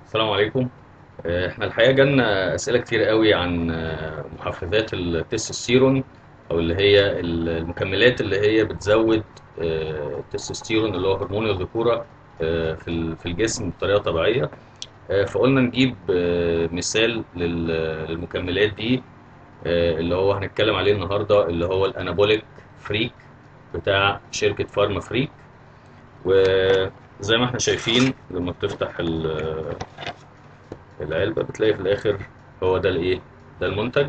السلام عليكم آه، احنا الحقيقه جالنا اسئله كتير قوي عن آه، محفزات التستوستيرون او اللي هي المكملات اللي هي بتزود آه، التستوستيرون اللي هو هرمون الذكوره آه، في ال- في الجسم بطريقه طبيعيه آه، فقلنا نجيب آه، مثال لل- للمكملات دي آه، اللي هو هنتكلم عليه النهارده اللي هو الانابوليك فريك بتاع شركه فارما فريك وزي ما احنا شايفين لما بتفتح ال- العلبة بتلاقي في الآخر هو ده الإيه؟ ده المنتج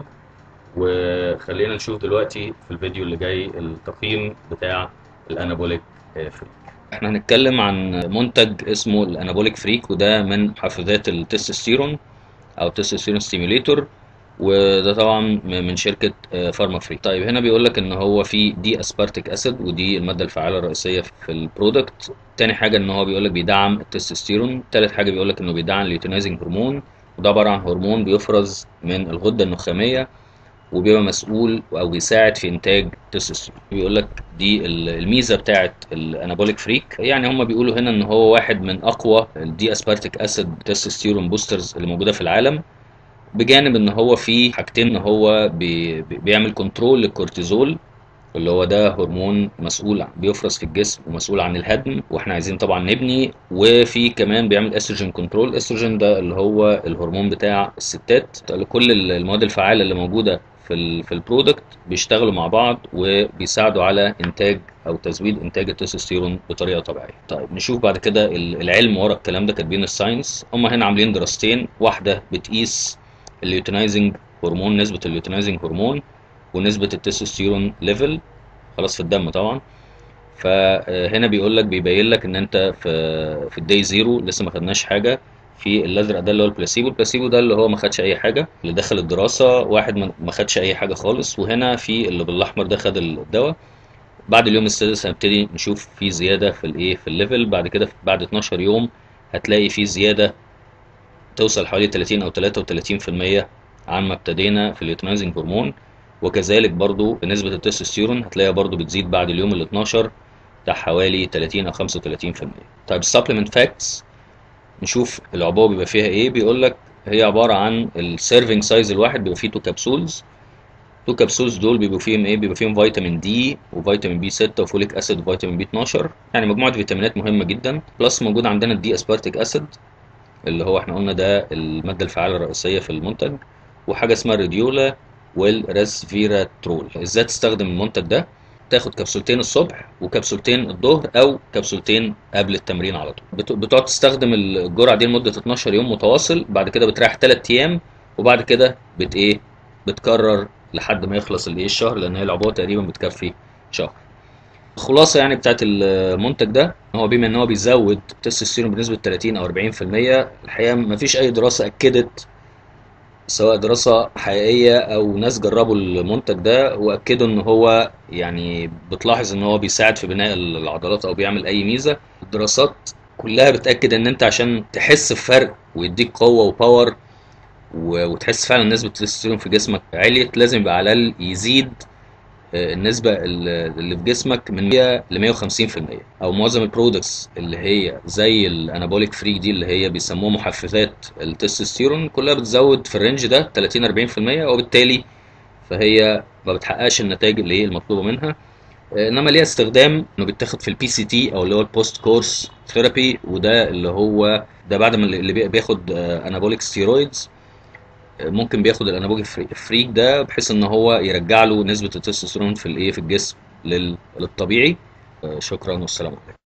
وخلينا نشوف دلوقتي في الفيديو اللي جاي التقييم بتاع الأنابوليك آه، فريك احنا هنتكلم عن منتج اسمه الأنابوليك فريك وده من محفزات التستوستيرون أو تستوستيرون ستيميوليتور وده طبعا م- من شركة آه، فارما فريك طيب هنا بيقول لك ان هو في دي اسبارتيك اسيد ودي المادة الفعالة الرئيسية في البرودكت تاني حاجة ان هو بيقول لك بيدعم التستوستيرون تالت حاجة بيقول لك انه بيدعم اليوتينايزنج هرمون وده عبارة عن هرمون بيفرز من الغدة النخامية وبيبقى مسؤول او بيساعد في انتاج تستوستيرون بيقول لك دي ال- الميزه بتاعه الانابوليك فريك يعني هم بيقولوا هنا ان هو واحد من اقوى الدي اسبارتيك اسيد تستوستيرون بوسترز اللي موجوده في العالم بجانب ان هو في حاجتين ان هو بي بي- بيعمل كنترول للكورتيزول اللي هو ده هرمون مسؤول عن- بيفرز في الجسم ومسؤول عن الهدم واحنا عايزين طبعا نبني وفي كمان بيعمل استروجين كنترول الاستروجين ده اللي هو الهرمون بتاع الستات كل المواد الفعاله اللي موجوده في ال في البرودكت بيشتغلوا مع بعض وبيساعدوا على انتاج او تزويد انتاج التستوستيرون بطريقه طبيعيه طيب نشوف بعد كده ال- العلم ورا الكلام ده كاتبين الساينس هم هنا عاملين دراستين واحده بتقيس اليوتينايزنج هرمون نسبه اليوتينايزنج هرمون ونسبه التستوستيرون ليفل خلاص في الدم طبعا فهنا بيقول لك بيبين لك ان انت في في الداي زيرو لسه ما خدناش حاجه في الازرق ده اللي هو البلاسيبو البلاسيبو ده اللي هو ما خدش اي حاجه اللي دخل الدراسه واحد ما ما خدش اي حاجه خالص وهنا في اللي بالاحمر ده خد الدواء بعد اليوم السادس هنبتدي نشوف في زياده في الايه في الليفل بعد كده بعد 12 يوم هتلاقي في زياده توصل حوالي 30 او 33% عن ما ابتدينا في اليوتنايزنج هرمون وكذلك برضو نسبة التستوستيرون هتلاقيها برضو بتزيد بعد اليوم ال 12 بتاع حوالي 30 او 35% طيب السبلمنت فاكتس نشوف العبوه بيبقى فيها ايه بيقول لك هي عباره عن السيرفنج سايز الواحد بيبقى فيه تو كبسولز تو كبسولز دول بيبقوا فيهم ايه بيبقى فيهم فيتامين دي وفيتامين بي 6 وفوليك اسيد وفيتامين بي 12 يعني مجموعه فيتامينات مهمه جدا بلس موجود عندنا الدي اسبارتيك اسيد اللي هو احنا قلنا ده الماده الفعاله الرئيسيه في المنتج وحاجه اسمها الريديولا والريسفيراترول ازاي تستخدم المنتج ده تاخد كبسولتين الصبح وكبسولتين الظهر او كبسولتين قبل التمرين على طول بت- بتقعد تستخدم الجرعه دي لمده 12 يوم متواصل بعد كده بتريح 3 ايام وبعد كده بت ايه بتكرر لحد ما يخلص الايه الشهر لان هي العبوه تقريبا بتكفي شهر الخلاصه يعني بتاعت المنتج ده هو بما ان هو بيزود التستوستيرون بنسبه 30 او 40% الحقيقه ما فيش اي دراسه اكدت سواء دراسة حقيقية أو ناس جربوا المنتج ده وأكدوا إن هو يعني بتلاحظ إن هو بيساعد في بناء العضلات أو بيعمل أي ميزة الدراسات كلها بتأكد إن أنت عشان تحس بفرق ويديك قوة وباور و- وتحس فعلا نسبة التستوستيرون في جسمك عليت لازم يبقى على الأقل يزيد آه، النسبة ال- اللي في جسمك من 100 ل 150% أو معظم البرودكتس اللي هي زي الأنابوليك فريك دي اللي هي بيسموها محفزات التستوستيرون كلها بتزود في الرينج ده 30 40% وبالتالي فهي ما بتحققش النتائج اللي هي المطلوبة منها آه، انما ليها استخدام انه بيتاخد في البي سي تي او اللي هو البوست كورس ثيرابي وده اللي هو ده بعد ما اللي بي- بياخد انابوليك ستيرويدز ممكن بياخد الانابوليك فريك ده بحيث ان هو يرجع له نسبة التستوستيرون في الايه في الجسم لل- للطبيعي آه، شكرا والسلام عليكم